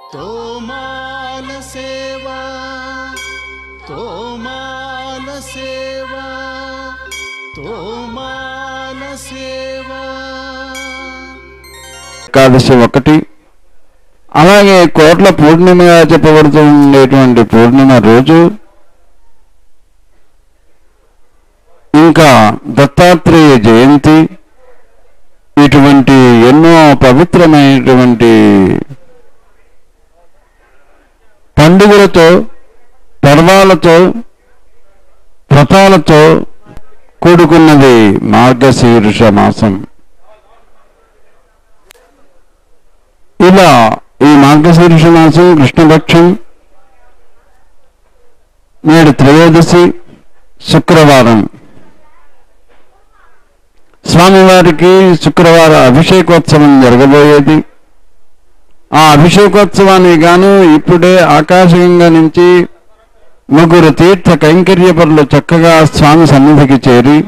తోమాల సేవా తోమాల సేవా తోమాల సేవా ఏకాదశి ఒకటి అలాగే కోట్ల పూర్ణిమగా చెప్పబడుతూ ఉండేటువంటి పూర్ణిమ రోజు ఇంకా దత్తాత్రేయ జయంతి ఇటువంటి ఎన్నో పవిత్రమైనటువంటి పండుగలతో పర్వాలతో వ్రతాలతో కూడుకున్నది మార్గశీర్ష మాసం ఇలా ఈ మార్గశీర్ష మాసం కృష్ణపక్షం నేడు త్రయోదశి శుక్రవారం స్వామివారికి శుక్రవార అభిషేకోత్సవం జరగబోయేది ఆ అభిషేకోత్సవానికి గాను ఇప్పుడే ఆకాశగంగా నుంచి ముగ్గురు తీర్థ కైంకర్యపరులు చక్కగా స్వామి సన్నిధికి చేరి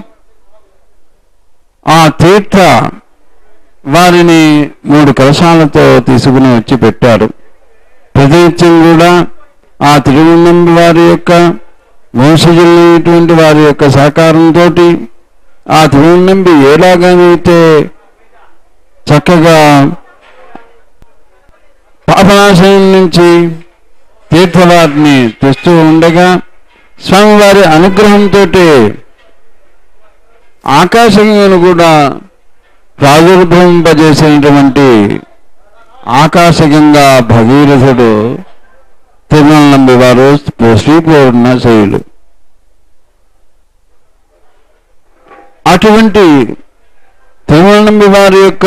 ఆ తీర్థ వారిని మూడు కలశాలతో తీసుకుని వచ్చి పెట్టారు ప్రతినిత్యం కూడా ఆ తిరువనంబి వారి యొక్క వంశజులైనటువంటి వారి యొక్క సహకారంతో ఆ తిరువనంబి ఎలాగైతే చక్కగా పాపనాశనం నుంచి తీర్థవారిని తెస్తూ ఉండగా స్వామివారి అనుగ్రహంతో ఆకాశంను కూడా ప్రాదుర్భవింపజేసినటువంటి ఆకాశగంగా భగీరథుడు తిరుమలంబి వారు శ్రీపూర్ణ శైలు అటువంటి తిరుమలంబి వారి యొక్క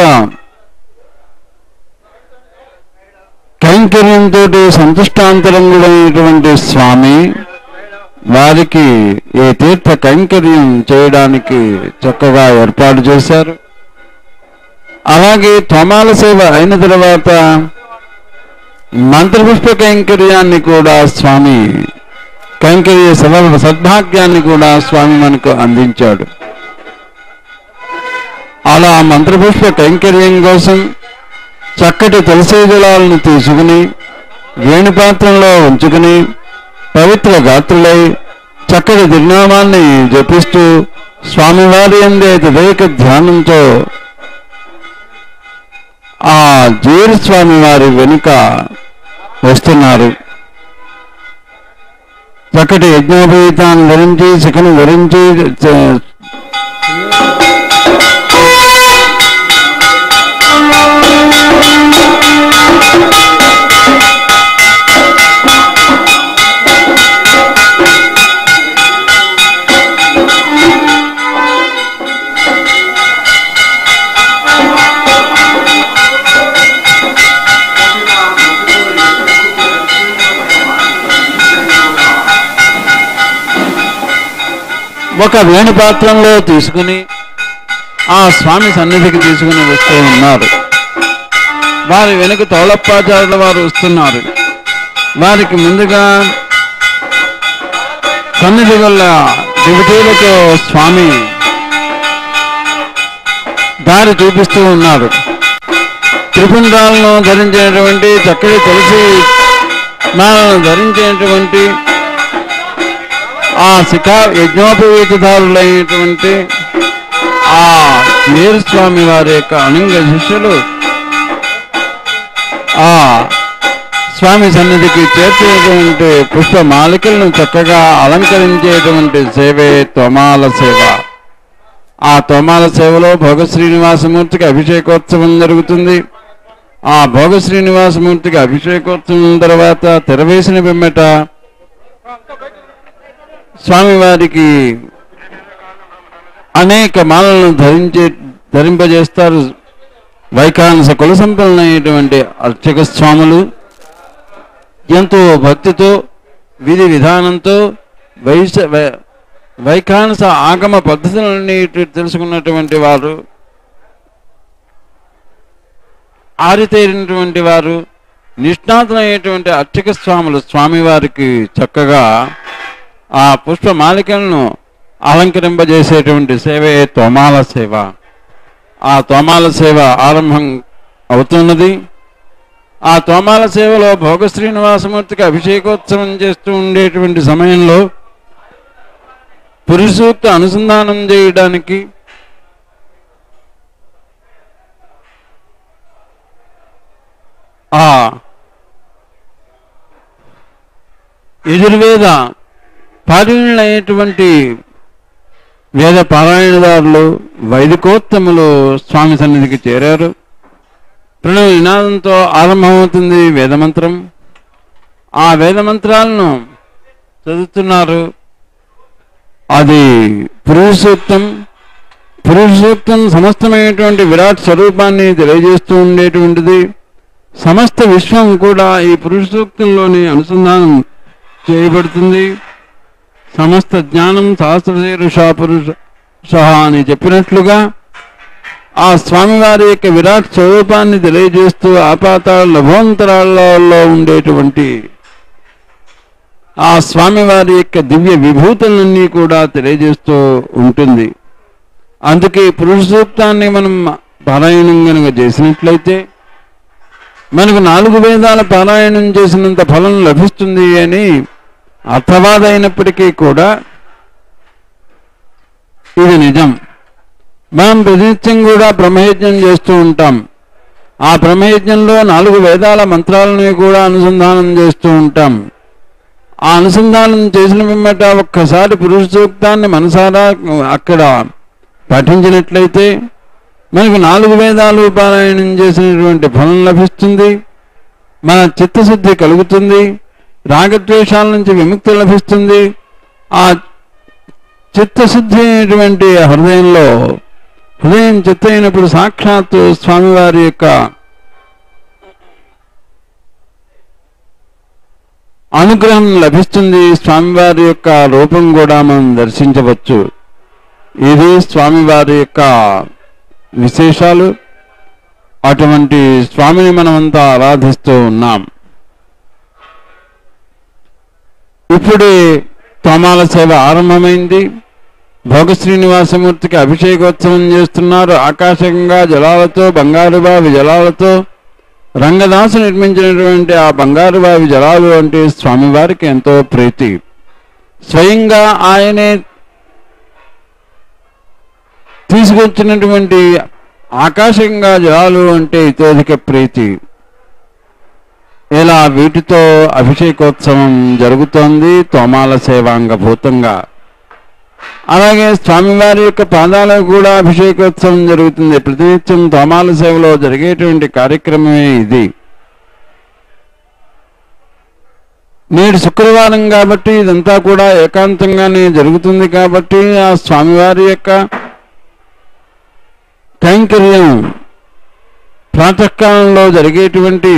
కైంకర్యంతో సంతుష్టాంతరంగుడైనటువంటి స్వామి వారికి ఈ తీర్థ కైంకర్యం చేయడానికి చక్కగా ఏర్పాటు చేశారు అలాగే తోమాల సేవ అయిన తర్వాత మంత్రపుష్ప కైంకర్యాన్ని కూడా స్వామి కైంకర్య సభ సద్భాగ్యాన్ని కూడా స్వామి మనకు అందించాడు అలా మంత్రపుష్ప కైంకర్యం కోసం చక్కటి తులసి జలాలను తీసుకుని వేణుపాత్రంలో ఉంచుకుని పవిత్ర గాత్రులై చక్కటి దిర్నామాన్ని జపిస్తూ స్వామివారి అందే తదేక ధ్యానంతో ఆ జీరు స్వామి వారి వెనుక వస్తున్నారు చక్కటి యజ్ఞోపవీతాన్ని ధరించి శిఖను ధరించి చ- ఒక వేణుపాత్రంలో తీసుకుని ఆ స్వామి సన్నిధికి తీసుకుని వస్తూ ఉన్నారు వారి వెనుక తౌలప్పాచారుల వారు వస్తున్నారు వారికి ముందుగా సన్నిధి వల్ల దివిటీలతో స్వామి దారి చూపిస్తూ ఉన్నారు త్రిపుండ్రాలను ధరించినటువంటి చక్కటి తులసి మాలను ధరించినటువంటి ఆ శిఖా యజ్ఞోపవీతదారులైనటువంటి ఆ స్వామి వారి యొక్క అనంగ శిష్యులు ఆ స్వామి సన్నిధికి చేర్చినటువంటి పుష్ప మాలికలను చక్కగా అలంకరించేటువంటి సేవే తోమాల సేవ ఆ తోమాల సేవలో భోగ శ్రీనివాసమూర్తికి అభిషేకోత్సవం జరుగుతుంది ఆ భోగ శ్రీనివాసమూర్తికి అభిషేకోత్సవం తర్వాత తెరవేసిన పిమ్మట స్వామివారికి అనేక మాలను ధరించే ధరింపజేస్తారు వైకానస కుల సంపన్నమైనటువంటి అర్చక స్వాములు ఎంతో భక్తితో విధి విధానంతో వైశ వై- వైఖానస ఆగమ పద్ధతులన్నీ తెలుసుకున్నటువంటి వారు ఆరితేరినటువంటి వారు నిష్ణాతులైనటువంటి అర్చక స్వాములు స్వామివారికి చక్కగా ఆ పుష్పమాలికలను అలంకరింపజేసేటువంటి సేవే తోమాల సేవ ఆ తోమాల సేవ ఆరంభం అవుతున్నది ఆ తోమాల సేవలో భోగ శ్రీనివాసమూర్తికి అభిషేకోత్సవం చేస్తూ ఉండేటువంటి సమయంలో పురుషూక్త అనుసంధానం చేయడానికి ఆ యజుర్వేద పాఠ్యులైనటువంటి వేద పారాయణదారులు వైదికోత్తములు స్వామి సన్నిధికి చేరారు ప్రణవ నినాదంతో ఆరంభమవుతుంది వేదమంత్రం ఆ వేదమంత్రాలను చదువుతున్నారు అది పురుష సూక్తం పురుష సూక్తం సమస్తమైనటువంటి విరాట్ స్వరూపాన్ని తెలియజేస్తూ ఉండేటువంటిది సమస్త విశ్వం కూడా ఈ పురుష సూక్తంలోని అనుసంధానం చేయబడుతుంది సమస్త జ్ఞానం సహస్రశీరుష పురుష సహా అని చెప్పినట్లుగా ఆ స్వామివారి యొక్క విరాట్ స్వరూపాన్ని తెలియజేస్తూ ఆపాతాళ లభోంతరాలలో ఉండేటువంటి ఆ స్వామివారి యొక్క దివ్య విభూతులన్నీ కూడా తెలియజేస్తూ ఉంటుంది అందుకే పురుష సూక్తాన్ని మనం పారాయణం కనుక చేసినట్లయితే మనకు నాలుగు వేదాల పారాయణం చేసినంత ఫలం లభిస్తుంది అని అర్థవాదైనప్పటికీ కూడా ఇది నిజం మనం ప్రతినిత్యం కూడా బ్రహ్మయజ్ఞం చేస్తూ ఉంటాం ఆ బ్రహ్మయజ్ఞంలో నాలుగు వేదాల మంత్రాలను కూడా అనుసంధానం చేస్తూ ఉంటాం ఆ అనుసంధానం చేసిన పిమ్మట ఒక్కసారి పురుష సూక్తాన్ని మనసారా అక్కడ పఠించినట్లయితే మనకు నాలుగు వేదాలు పారాయణం చేసినటువంటి ఫలం లభిస్తుంది మన చిత్తశుద్ధి కలుగుతుంది రాగద్వేషాల నుంచి విముక్తి లభిస్తుంది ఆ చిత్తశుద్ధి అయినటువంటి హృదయంలో హృదయం చిత్త అయినప్పుడు సాక్షాత్తు స్వామివారి యొక్క అనుగ్రహం లభిస్తుంది స్వామివారి యొక్క రూపం కూడా మనం దర్శించవచ్చు ఇది స్వామివారి యొక్క విశేషాలు అటువంటి స్వామిని మనమంతా ఆరాధిస్తూ ఉన్నాం ఇప్పుడే తోమాల సేవ ఆరంభమైంది భోగ శ్రీనివాసమూర్తికి అభిషేకోత్సవం చేస్తున్నారు ఆకాశంగా జలాలతో బంగారు బావి జలాలతో రంగదాసు నిర్మించినటువంటి ఆ బంగారు బావి జలాలు అంటే స్వామివారికి ఎంతో ప్రీతి స్వయంగా ఆయనే తీసుకొచ్చినటువంటి ఆకాశంగా జలాలు అంటే ఇతోధిక ప్రీతి ఇలా వీటితో అభిషేకోత్సవం జరుగుతోంది తోమాల సేవాంగభూతంగా అలాగే స్వామివారి యొక్క పాదాలకు కూడా అభిషేకోత్సవం జరుగుతుంది ప్రతినిత్యం తోమాల సేవలో జరిగేటువంటి కార్యక్రమమే ఇది నేడు శుక్రవారం కాబట్టి ఇదంతా కూడా ఏకాంతంగానే జరుగుతుంది కాబట్టి ఆ స్వామివారి యొక్క కైంకర్యం ప్రాతకాలంలో జరిగేటువంటి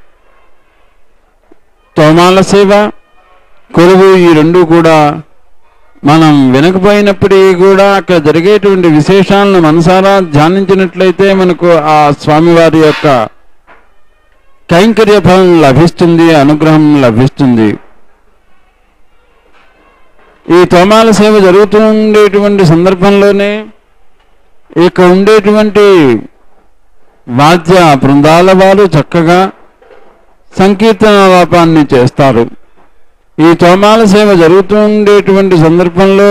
తోమాల సేవ కొలువు ఈ రెండు కూడా మనం వినకపోయినప్పటికీ కూడా అక్కడ జరిగేటువంటి విశేషాలను మనసారా ధ్యానించినట్లయితే మనకు ఆ స్వామివారి యొక్క కైంకర్య ఫలం లభిస్తుంది అనుగ్రహం లభిస్తుంది ఈ తోమాల సేవ జరుగుతూ ఉండేటువంటి సందర్భంలోనే ఇక ఉండేటువంటి వాద్య బృందాల వారు చక్కగా సంకీర్తనాలాపాన్ని చేస్తారు ఈ తోమాల సేవ జరుగుతూ ఉండేటువంటి సందర్భంలో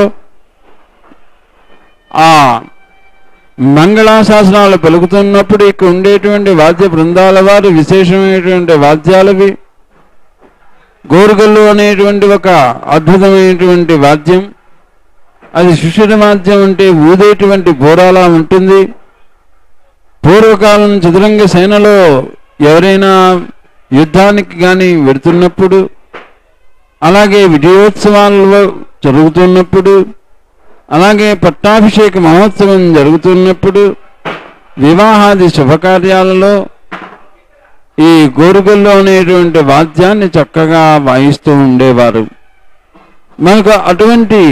ఆ మంగళాశాసనాలు పలుకుతున్నప్పుడు ఇక్కడ ఉండేటువంటి వాద్య బృందాల వారు విశేషమైనటువంటి వాద్యాలవి గోరుగల్లు అనేటువంటి ఒక అద్భుతమైనటువంటి వాద్యం అది శిష్యుడి వాద్యం అంటే ఊదేటువంటి బోరాలా ఉంటుంది పూర్వకాలం చతురంగ సేనలో ఎవరైనా యుద్ధానికి కానీ వెడుతున్నప్పుడు అలాగే విజయోత్సవాలు జరుగుతున్నప్పుడు అలాగే పట్టాభిషేక మహోత్సవం జరుగుతున్నప్పుడు వివాహాది శుభకార్యాలలో ఈ గోరుగల్లో అనేటువంటి వాద్యాన్ని చక్కగా వాయిస్తూ ఉండేవారు మనకు అటువంటి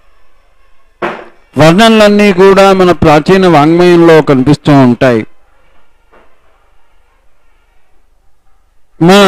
వర్ణనలన్నీ కూడా మన ప్రాచీన వాంగ్మయంలో కనిపిస్తూ ఉంటాయి మన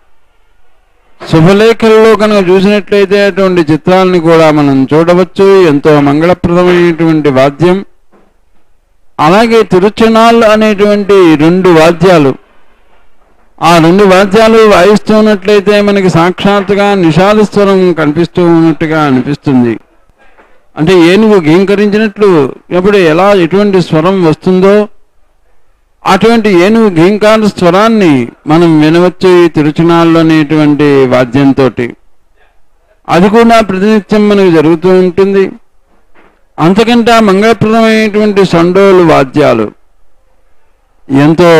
శుభలేఖల్లో కనుక చూసినట్లయితే అటువంటి చిత్రాలను కూడా మనం చూడవచ్చు ఎంతో మంగళప్రదమైనటువంటి వాద్యం అలాగే తిరుచనాల్ అనేటువంటి రెండు వాద్యాలు ఆ రెండు వాద్యాలు వాయిస్తున్నట్లయితే మనకి సాక్షాత్తుగా నిషాద స్వరం కనిపిస్తూ ఉన్నట్టుగా అనిపిస్తుంది అంటే ఏనుగు గీంకరించినట్లు ఎప్పుడు ఎలా ఎటువంటి స్వరం వస్తుందో అటువంటి ఏనుగు గీంకార స్వరాన్ని మనం వినవచ్చు ఈ తిరుచునాళ్ళలోనేటువంటి వాద్యంతో అది కూడా ప్రతినిత్యం మనకు జరుగుతూ ఉంటుంది అంతకంటే ఆ మంగళప్రదమైనటువంటి సండోలు వాద్యాలు ఎంతో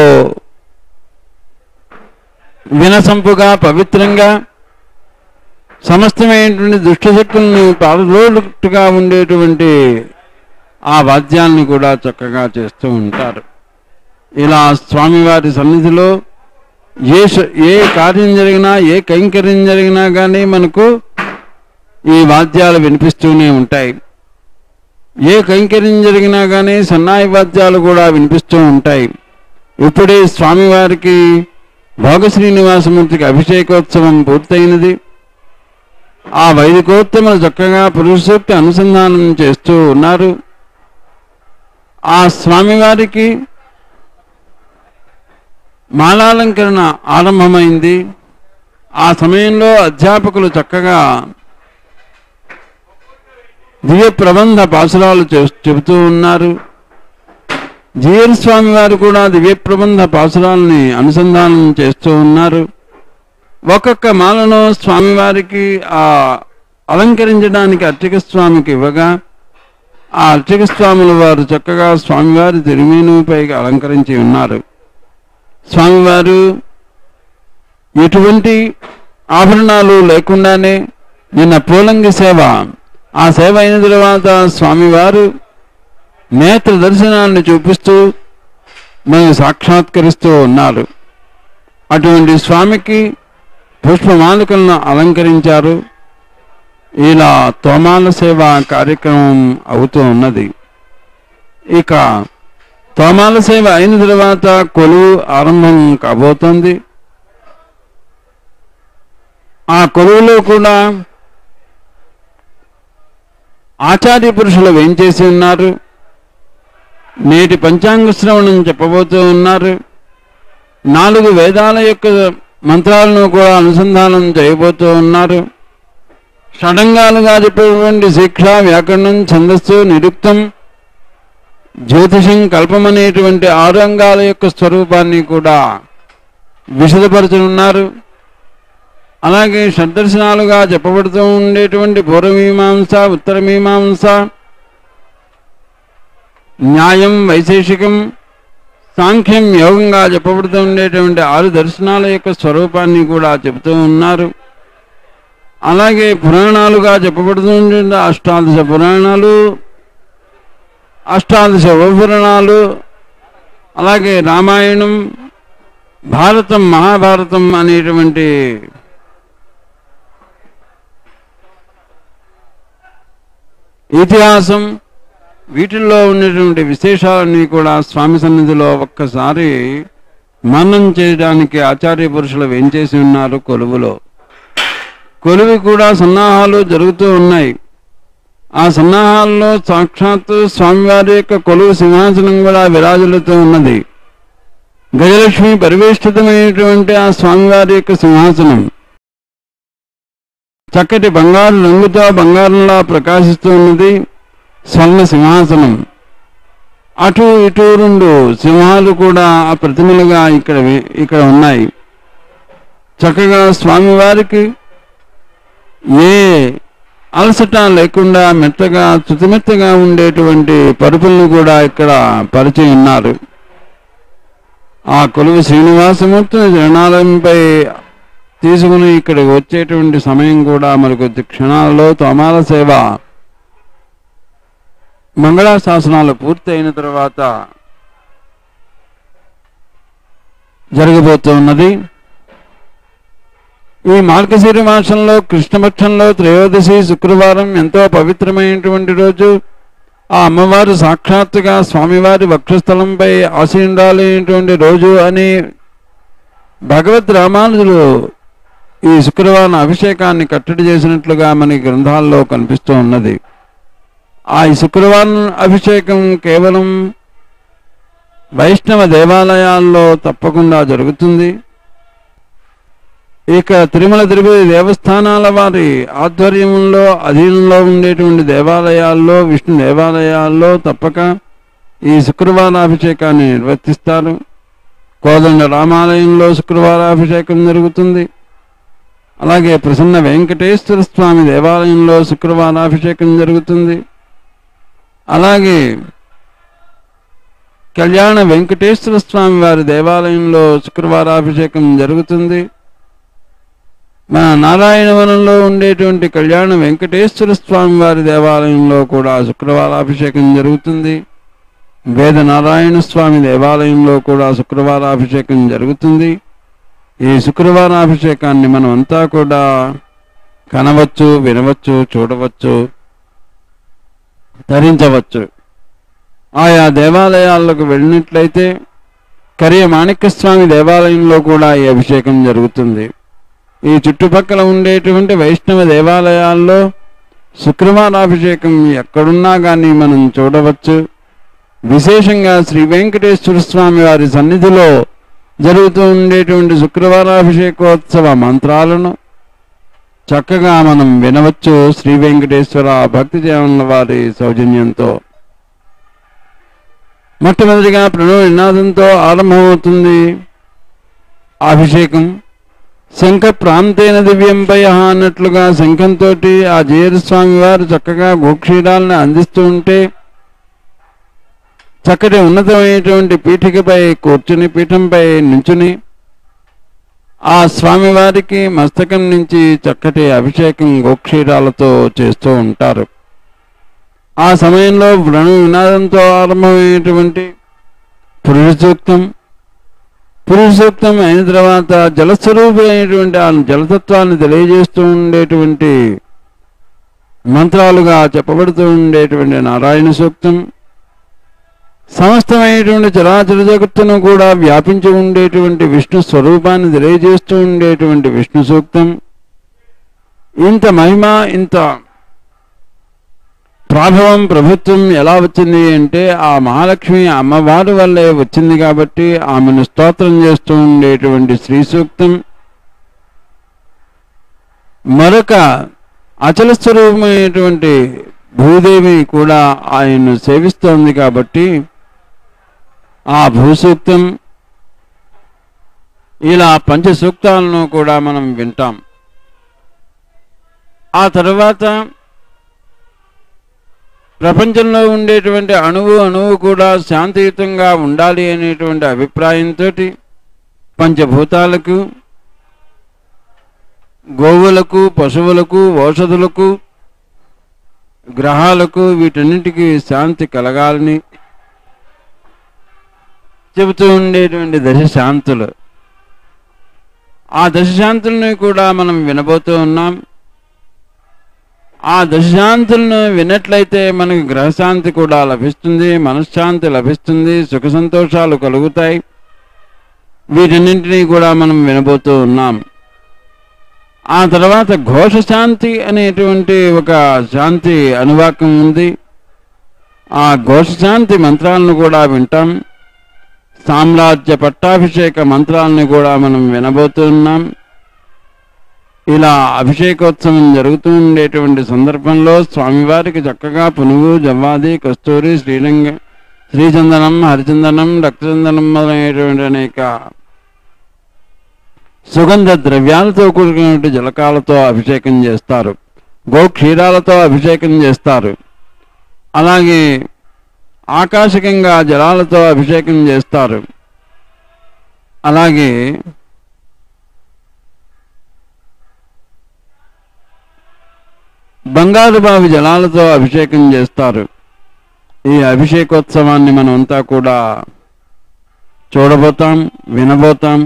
వినసంపుగా పవిత్రంగా సమస్తమైనటువంటి దుష్టశక్తులను పారదోలుగా ఉండేటువంటి ఆ వాద్యాలను కూడా చక్కగా చేస్తూ ఉంటారు ఇలా స్వామివారి సన్నిధిలో ఏ శ- ఏ కార్యం జరిగినా ఏ కైంకర్యం జరిగినా కానీ మనకు ఈ వాద్యాలు వినిపిస్తూనే ఉంటాయి ఏ కైంకర్యం జరిగినా కానీ సన్నాయి వాద్యాలు కూడా వినిపిస్తూ ఉంటాయి ఇప్పుడే స్వామివారికి భోగ శ్రీనివాసమూర్తికి అభిషేకోత్సవం పూర్తయినది ఆ వైదికోత్తములు చక్కగా పురుషోక్తి అనుసంధానం చేస్తూ ఉన్నారు ఆ స్వామివారికి మాలాలంకరణ ఆరంభమైంది ఆ సమయంలో అధ్యాపకులు చక్కగా దివ్య ప్రబంధ పాసురాలు చే- చెబుతూ ఉన్నారు జీఎన్ స్వామి వారు కూడా దివ్య ప్రబంధ పాసురాలని అనుసంధానం చేస్తూ ఉన్నారు ఒక్కొక్క మాలను స్వామివారికి ఆ అలంకరించడానికి అర్చక స్వామికి ఇవ్వగా ఆ అర్చక స్వాముల వారు చక్కగా స్వామివారి తిరుమేనుపై అలంకరించి ఉన్నారు స్వామివారు ఎటువంటి ఆభరణాలు లేకుండానే నిన్న పూలంగి సేవ ఆ సేవ అయిన తర్వాత స్వామివారు నేత్ర దర్శనాన్ని చూపిస్తూ మనకు సాక్షాత్కరిస్తూ ఉన్నారు అటువంటి స్వామికి పుష్పమాలికలను అలంకరించారు ఇలా తోమాల సేవ కార్యక్రమం అవుతూ ఉన్నది ఇక తోమాల సేవ అయిన తర్వాత కొలువు ఆరంభం కాబోతోంది ఆ కొలువులో కూడా ఆచార్య పురుషులు వేంచేసి ఉన్నారు నేటి పంచాంగ శ్రవణం చెప్పబోతూ ఉన్నారు నాలుగు వేదాల యొక్క మంత్రాలను కూడా అనుసంధానం చేయబోతూ ఉన్నారు షడంగాలుగా చెప్పేటువంటి శిక్ష వ్యాకరణం ఛందస్సు నిరుక్తం జ్యోతిషం కల్పం అనేటువంటి ఆరు అంగాల యొక్క స్వరూపాన్ని కూడా విశదపరచనున్నారు అలాగే షడ్దర్శనాలుగా చెప్పబడుతూ ఉండేటువంటి పూర్వమీమాంస ఉత్తరమీమాంస న్యాయం వైశేషికం సాంఖ్యం యోగంగా చెప్పబడుతూ ఉండేటువంటి ఆరు దర్శనాల యొక్క స్వరూపాన్ని కూడా చెబుతూ ఉన్నారు అలాగే పురాణాలుగా చెప్పబడుతూ ఉండే అష్టాదశ పురాణాలు అష్టాదశ ఉపపురాణాలు అలాగే రామాయణం భారతం మహాభారతం అనేటువంటి ఇతిహాసం వీటిల్లో ఉన్నటువంటి విశేషాలన్నీ కూడా స్వామి సన్నిధిలో ఒక్కసారి మననం చేయడానికి ఆచార్య పురుషులు వేంచేసి ఉన్నారు కొలువులో కొలువి కూడా సన్నాహాలు జరుగుతూ ఉన్నాయి ఆ సన్నాహాల్లో సాక్షాత్తు స్వామివారి యొక్క కొలువు సింహాసనం కూడా విరాజులుతూ ఉన్నది గజలక్ష్మి పరివేష్టితమైనటువంటి ఆ స్వామివారి యొక్క సింహాసనం చక్కటి బంగారు రంగుతో బంగారంలా ప్రకాశిస్తూ ఉన్నది స్వర్ణ సింహాసనం అటు ఇటు రెండు సింహాలు కూడా ఆ ప్రతిమలుగా ఇక్కడ వి- ఇక్కడ ఉన్నాయి చక్కగా స్వామివారికి ఏ అలసట లేకుండా మెత్తగా చుతిమెత్తగా ఉండేటువంటి పరుపులను కూడా ఇక్కడ పరిచి ఉన్నారు ఆ కొలువు శ్రీనివాసమూర్తిని జనాలయంపై తీసుకుని ఇక్కడికి వచ్చేటువంటి సమయం కూడా మరి కొద్ది క్షణాలలో తోమాల సేవ మంగళాశాసనాలు పూర్తయిన తర్వాత జరగబోతున్నది ఈ మార్గశిర మాసంలో కృష్ణపక్షంలో త్రయోదశి శుక్రవారం ఎంతో పవిత్రమైనటువంటి రోజు ఆ అమ్మవారు సాక్షాత్తుగా స్వామివారి వక్షస్థలంపై ఆసీనురాలైనటువంటి రోజు అని భగవద్ రామానుజులు ఈ శుక్రవారం అభిషేకాన్ని కట్టడి చేసినట్లుగా మనకి గ్రంథాల్లో కనిపిస్తూ ఉన్నది ఆ ఈ శుక్రవారం అభిషేకం కేవలం వైష్ణవ దేవాలయాల్లో తప్పకుండా జరుగుతుంది ఇక తిరుమల తిరుపతి దేవస్థానాల వారి ఆధ్వర్యంలో అధీనంలో ఉండేటువంటి దేవాలయాల్లో విష్ణు దేవాలయాల్లో తప్పక ఈ శుక్రవారాభిషేకాన్ని నిర్వర్తిస్తారు కోదండ రామాలయంలో శుక్రవారాభిషేకం జరుగుతుంది అలాగే ప్రసన్న వెంకటేశ్వర స్వామి దేవాలయంలో శుక్రవారాభిషేకం జరుగుతుంది అలాగే కళ్యాణ వెంకటేశ్వర స్వామి వారి దేవాలయంలో శుక్రవారాభిషేకం జరుగుతుంది మన నారాయణవనంలో ఉండేటువంటి కళ్యాణ వెంకటేశ్వర స్వామి వారి దేవాలయంలో కూడా శుక్రవారాభిషేకం జరుగుతుంది వేద నారాయణ స్వామి దేవాలయంలో కూడా శుక్రవారాభిషేకం జరుగుతుంది ఈ శుక్రవారాభిషేకాన్ని మనం అంతా కూడా కనవచ్చు వినవచ్చు చూడవచ్చు ధరించవచ్చు ఆయా దేవాలయాలకు వెళ్ళినట్లయితే కరియ మాణిక్యస్వామి దేవాలయంలో కూడా ఈ అభిషేకం జరుగుతుంది ఈ చుట్టుపక్కల ఉండేటువంటి వైష్ణవ దేవాలయాల్లో శుక్రవారాభిషేకం ఎక్కడున్నా కానీ మనం చూడవచ్చు విశేషంగా శ్రీ వెంకటేశ్వర స్వామి వారి సన్నిధిలో జరుగుతూ ఉండేటువంటి శుక్రవారాభిషేకోత్సవ మంత్రాలను చక్కగా మనం వినవచ్చు శ్రీ వెంకటేశ్వర భక్తి జీవన వారి సౌజన్యంతో మొట్టమొదటిగా ప్రణవ నినాదంతో ఆరంభమవుతుంది అభిషేకం శంఖ ప్రాంతేన దివ్యంపై అన్నట్లుగా శంఖంతో ఆ జయస్వామి వారు చక్కగా గోక్షీరాలను అందిస్తూ ఉంటే చక్కటి ఉన్నతమైనటువంటి పీఠికపై కూర్చుని పీఠంపై నుంచుని ఆ స్వామివారికి మస్తకం నుంచి చక్కటి అభిషేకం గోక్షీరాలతో చేస్తూ ఉంటారు ఆ సమయంలో వ్రణు వినాదంతో ఆరంభమైనటువంటి పురుష సూక్తం పురుష సూక్తం అయిన తర్వాత జలస్వరూపులైనటువంటి ఆ జలతత్వాన్ని తెలియజేస్తూ ఉండేటువంటి మంత్రాలుగా చెప్పబడుతూ ఉండేటువంటి నారాయణ సూక్తం సమస్తమైనటువంటి చరాచర జగత్తును కూడా వ్యాపించి ఉండేటువంటి విష్ణు స్వరూపాన్ని తెలియజేస్తూ ఉండేటువంటి విష్ణు సూక్తం ఇంత మహిమ ఇంత ప్రాభవం ప్రభుత్వం ఎలా వచ్చింది అంటే ఆ మహాలక్ష్మి అమ్మవారి వల్లే వచ్చింది కాబట్టి ఆమెను స్తోత్రం చేస్తూ ఉండేటువంటి శ్రీ సూక్తం మరొక అచల స్వరూపమైనటువంటి భూదేవి కూడా ఆయన్ను సేవిస్తోంది కాబట్టి ఆ భూసూక్తం ఇలా పంచ సూక్తాలను కూడా మనం వింటాం ఆ తర్వాత ప్రపంచంలో ఉండేటువంటి అణువు అణువు కూడా శాంతియుతంగా ఉండాలి అనేటువంటి అభిప్రాయంతో పంచభూతాలకు గోవులకు పశువులకు ఔషధులకు గ్రహాలకు వీటన్నిటికీ శాంతి కలగాలని చెబుతూ ఉండేటువంటి దశశాంతులు ఆ దశశాంతుల్ని కూడా మనం వినబోతూ ఉన్నాం ఆ దశశాంతులను విన్నట్లయితే మనకి గ్రహశాంతి కూడా లభిస్తుంది మనశ్శాంతి లభిస్తుంది సుఖ సంతోషాలు కలుగుతాయి వీటన్నింటినీ కూడా మనం వినబోతూ ఉన్నాం ఆ తర్వాత ఘోషశాంతి అనేటువంటి ఒక శాంతి అనువాకం ఉంది ఆ ఘోషశాంతి మంత్రాలను కూడా వింటాం సామ్రాజ్య పట్టాభిషేక మంత్రాలను కూడా మనం వినబోతున్నాం ఇలా అభిషేకోత్సవం జరుగుతూ ఉండేటువంటి సందర్భంలో స్వామివారికి చక్కగా పునుగు జవ్వాది కస్తూరి శ్రీరంగ శ్రీచందనం హరిచందనం రక్తచందనం మొదలైనటువంటి అనేక సుగంధ ద్రవ్యాలతో కూడుకున్నటువంటి జలకాలతో అభిషేకం చేస్తారు గోక్షీరాలతో అభిషేకం చేస్తారు అలాగే ఆకాశకంగా జలాలతో అభిషేకం చేస్తారు అలాగే బంగారు బావి జలాలతో అభిషేకం చేస్తారు ఈ అభిషేకోత్సవాన్ని మనమంతా కూడా చూడబోతాం వినబోతాం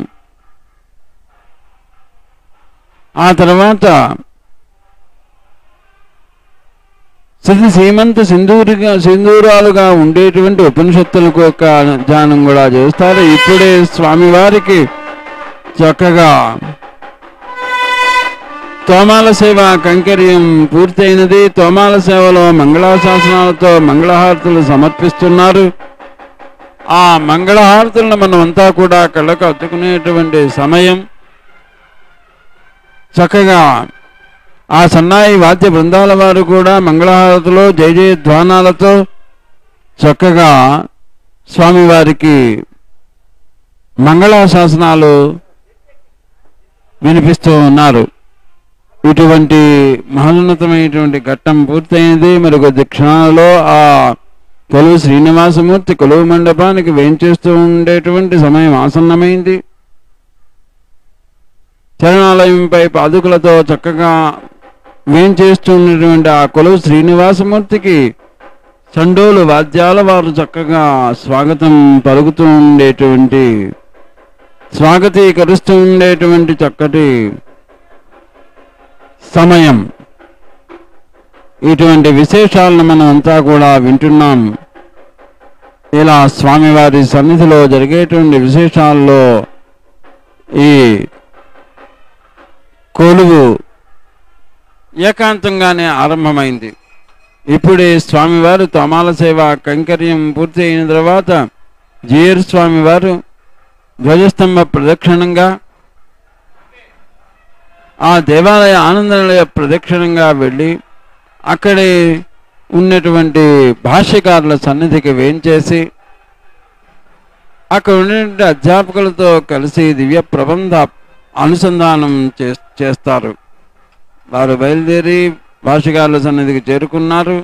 ఆ తర్వాత శృతి సీమంత సింధూరిగా సింధూరాలుగా ఉండేటువంటి ఉపనిషత్తులకు యొక్క ధ్యానం కూడా చేస్తారు ఇప్పుడే స్వామివారికి చక్కగా తోమాల సేవ కైంకర్యం పూర్తయినది తోమాల సేవలో మంగళాశాసనాలతో మంగళహారతులు సమర్పిస్తున్నారు ఆ మంగళహారతులను మనం అంతా కూడా కళ్ళకు అత్తుకునేటువంటి సమయం చక్కగా ఆ సన్నాయి వాద్య బృందాల వారు కూడా మంగళహారతిలో జయ జయ ధ్వానాలతో చక్కగా స్వామివారికి మంగళాశాసనాలు వినిపిస్తూ ఉన్నారు ఇటువంటి మహోన్నతమైనటువంటి ఘట్టం పూర్తయింది మరి కొద్ది క్షణాలలో ఆ కొలువు శ్రీనివాసమూర్తి కొలువు మండపానికి వేంచేస్తూ ఉండేటువంటి సమయం ఆసన్నమైంది చరణాలయంపై పాదుకులతో చక్కగా వేంచేస్తున్నటువంటి ఆ కొలువు శ్రీనివాసమూర్తికి చండోలు వాద్యాల వారు చక్కగా స్వాగతం పలుకుతూ ఉండేటువంటి స్వాగతీకరిస్తూ ఉండేటువంటి చక్కటి సమయం ఇటువంటి విశేషాలను మనం అంతా కూడా వింటున్నాం ఇలా స్వామివారి సన్నిధిలో జరిగేటువంటి విశేషాల్లో ఈ కొలువు ఏకాంతంగానే ఆరంభమైంది ఇప్పుడే స్వామివారు తమాల సేవ కైంకర్యం పూర్తి అయిన తర్వాత జియర్ స్వామివారు ధ్వజస్తంభ ప్రదక్షిణంగా ఆ దేవాలయ ఆనందనిలయ ప్రదక్షిణంగా వెళ్ళి అక్కడే ఉన్నటువంటి భాష్యకారుల సన్నిధికి వేంచేసి అక్కడ ఉన్నటువంటి అధ్యాపకులతో కలిసి దివ్య ప్రబంధ అనుసంధానం చే- చేస్తారు వారు బయలుదేరి భాష్యకారుల సన్నిధికి చేరుకున్నారు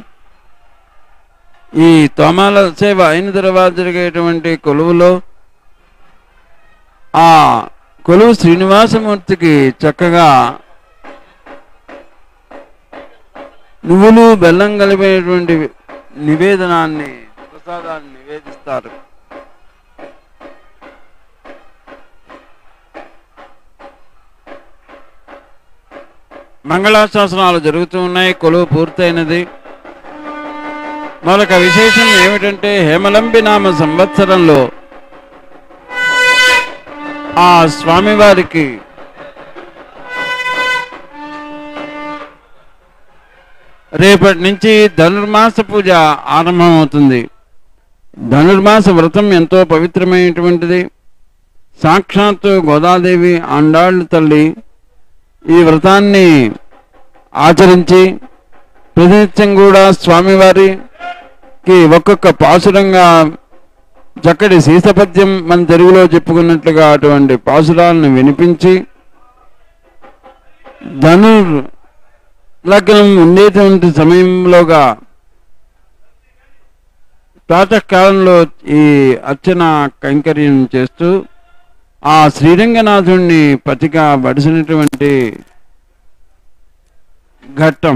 ఈ తోమాల సేవ అయిన తర్వాత జరిగేటువంటి కొలువులో ఆ కొలువు శ్రీనివాసమూర్తికి చక్కగా నువ్వులు బెల్లం కలిపినటువంటి నివేదనాన్ని ప్రసాదాన్ని నివేదిస్తారు మంగళాశాసనాలు జరుగుతూ ఉన్నాయి కొలువు పూర్తయినది మరొక విశేషం ఏమిటంటే హేమలంబి నామ సంవత్సరంలో ఆ స్వామివారికి రేపటి నుంచి ధనుర్మాస పూజ ఆరంభమవుతుంది ధనుర్మాస వ్రతం ఎంతో పవిత్రమైనటువంటిది సాక్షాత్తు గోదాదేవి ఆండాళ్ళు తల్లి ఈ వ్రతాన్ని ఆచరించి ప్రతినిత్యం కూడా స్వామివారికి ఒక్కొక్క పాసురంగా చక్కటి సీసపద్యం మన తెలుగులో చెప్పుకున్నట్లుగా అటువంటి పాసురాలను వినిపించి ధనుర్ లగ్నం ఉండేటువంటి సమయంలోగా ప్రాతకాలంలో ఈ అర్చన కైంకర్యం చేస్తూ ఆ శ్రీరంగనాథుణ్ణి పతిగా బడిసినటువంటి ఘట్టం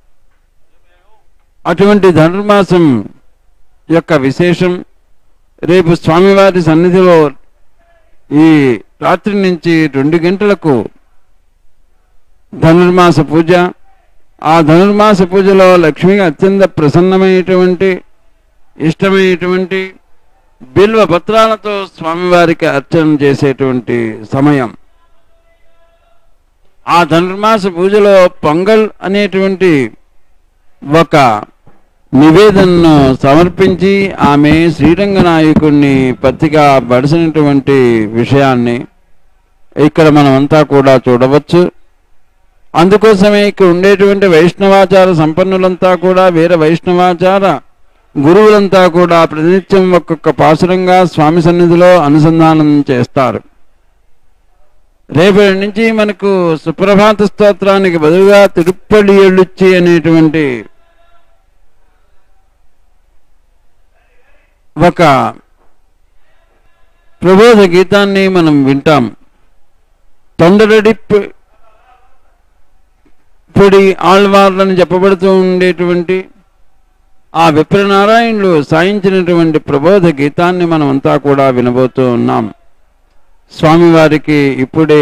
అటువంటి ధనుర్మాసం యొక్క విశేషం రేపు స్వామివారి సన్నిధిలో ఈ రాత్రి నుంచి రెండు గంటలకు ధనుర్మాస పూజ ఆ ధనుర్మాస పూజలో లక్ష్మికి అత్యంత ప్రసన్నమైనటువంటి ఇష్టమైనటువంటి బిల్వ పత్రాలతో స్వామివారికి అర్చన చేసేటువంటి సమయం ఆ ధనుర్మాస పూజలో పొంగల్ అనేటువంటి ఒక నివేదనను సమర్పించి ఆమె శ్రీరంగనాయకుణ్ణి పత్తిగా బడిసినటువంటి విషయాన్ని ఇక్కడ మనమంతా కూడా చూడవచ్చు అందుకోసమే ఇక్కడ ఉండేటువంటి వైష్ణవాచార సంపన్నులంతా కూడా వీర వైష్ణవాచార గురువులంతా కూడా ప్రతినిత్యం ఒక్కొక్క పాసురంగా స్వామి సన్నిధిలో అనుసంధానం చేస్తారు రేపటి నుంచి మనకు సుప్రభాత స్తోత్రానికి బదులుగా తిరుప్పల్లి ఎళ్ళుచ్చి అనేటువంటి ఒక ప్రబోధ గీతాన్ని మనం వింటాం తొందరడి ప- పొడి ఆళ్వార్లని చెప్పబడుతూ ఉండేటువంటి ఆ విప్రనారాయణులు సాయించినటువంటి ప్రబోధ గీతాన్ని మనం అంతా కూడా వినబోతూ ఉన్నాం స్వామివారికి ఇప్పుడే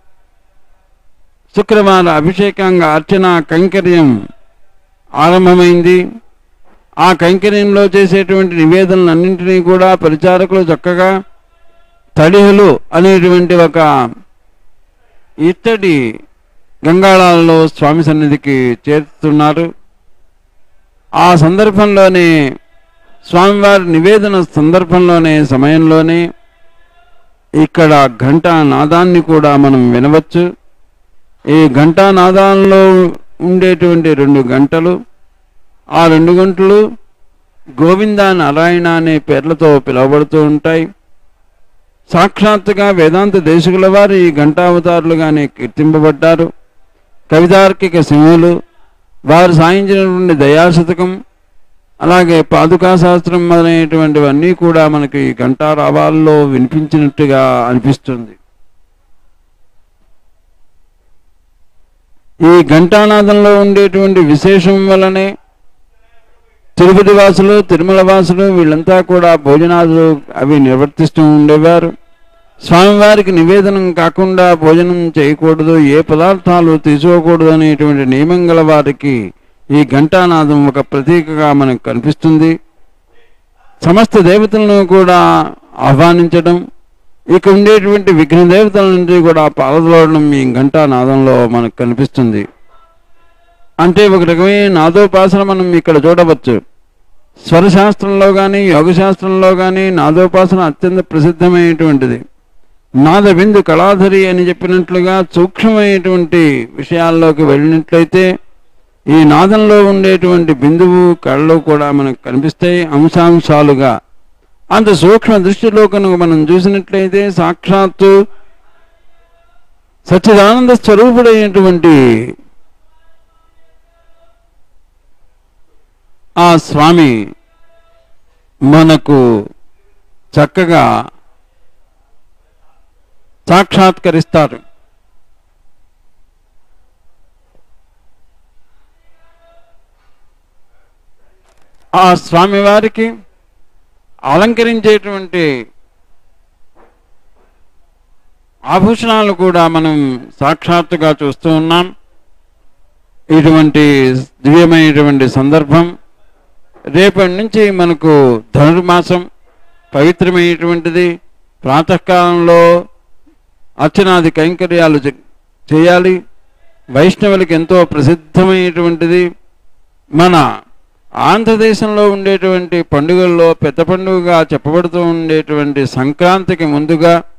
శుక్రవార అభిషేకంగా అర్చన కైంకర్యం ఆరంభమైంది ఆ కైంకర్యంలో చేసేటువంటి నివేదనలన్నింటినీ కూడా పరిచారకులు చక్కగా తడిహలు అనేటువంటి ఒక ఇత్తడి గంగాళాలలో స్వామి సన్నిధికి చేరుతున్నారు ఆ సందర్భంలోనే స్వామివారి నివేదన సందర్భంలోనే సమయంలోనే ఇక్కడ ఘంటా నాదాన్ని కూడా మనం వినవచ్చు ఈ ఘంటానాదాల్లో ఉండేటువంటి రెండు గంటలు ఆ రెండు గంటలు గోవింద నారాయణ అనే పేర్లతో పిలువబడుతూ ఉంటాయి సాక్షాత్తుగా వేదాంత దేశకుల వారు ఈ ఘంటావతారులుగానే కీర్తింపబడ్డారు కవితార్కిక సింహులు వారు సాధించినటువంటి దయాశతకం అలాగే పాదుకా శాస్త్రం మొదలైనటువంటివన్నీ కూడా మనకి ఈ ఘంటారావాల్లో వినిపించినట్టుగా అనిపిస్తుంది ఈ ఘంటానాదంలో ఉండేటువంటి విశేషం వలనే తిరుపతి వాసులు తిరుమల వాసులు వీళ్ళంతా కూడా భోజనాలు అవి నిర్వర్తిస్తూ ఉండేవారు స్వామివారికి నివేదనం కాకుండా భోజనం చేయకూడదు ఏ పదార్థాలు తీసుకోకూడదు అనేటువంటి నియమం గల వారికి ఈ ఘంటానాదం ఒక ప్రతీకగా మనకు కనిపిస్తుంది సమస్త దేవతలను కూడా ఆహ్వానించడం ఇక ఉండేటువంటి విఘ్న దేవతల నుండి కూడా పాలదలవడం ఈ ఘంటానాదంలో మనకు కనిపిస్తుంది అంటే ఒక రకమైన నాదోపాసన మనం ఇక్కడ చూడవచ్చు స్వరశాస్త్రంలో కానీ యోగశాస్త్రంలో కానీ నాదోపాసన అత్యంత ప్రసిద్ధమైనటువంటిది నాద బిందు కళాధరి అని చెప్పినట్లుగా సూక్ష్మమైనటువంటి విషయాల్లోకి వెళ్ళినట్లయితే ఈ నాదంలో ఉండేటువంటి బిందువు కళ్ళు కూడా మనకు కనిపిస్తాయి అంశాంశాలుగా అంత సూక్ష్మ దృష్టిలో కనుక మనం చూసినట్లయితే సాక్షాత్తు సచ్చిదానంద స్వరూపుడైనటువంటి ఆ స్వామి మనకు చక్కగా సాక్షాత్కరిస్తారు ఆ స్వామివారికి అలంకరించేటువంటి ఆభూషణాలు కూడా మనం సాక్షాత్తుగా చూస్తూ ఉన్నాం ఇటువంటి దివ్యమైనటువంటి సందర్భం రేపటి నుంచి మనకు ధనుర్మాసం పవిత్రమైనటువంటిది ప్రాతకాలంలో అర్చనాది కైంకర్యాలు చే- చేయాలి వైష్ణవులకి ఎంతో ప్రసిద్ధమైనటువంటిది మన ఆంధ్రదేశంలో ఉండేటువంటి పండుగల్లో పెద్ద పండుగగా చెప్పబడుతూ ఉండేటువంటి సంక్రాంతికి ముందుగా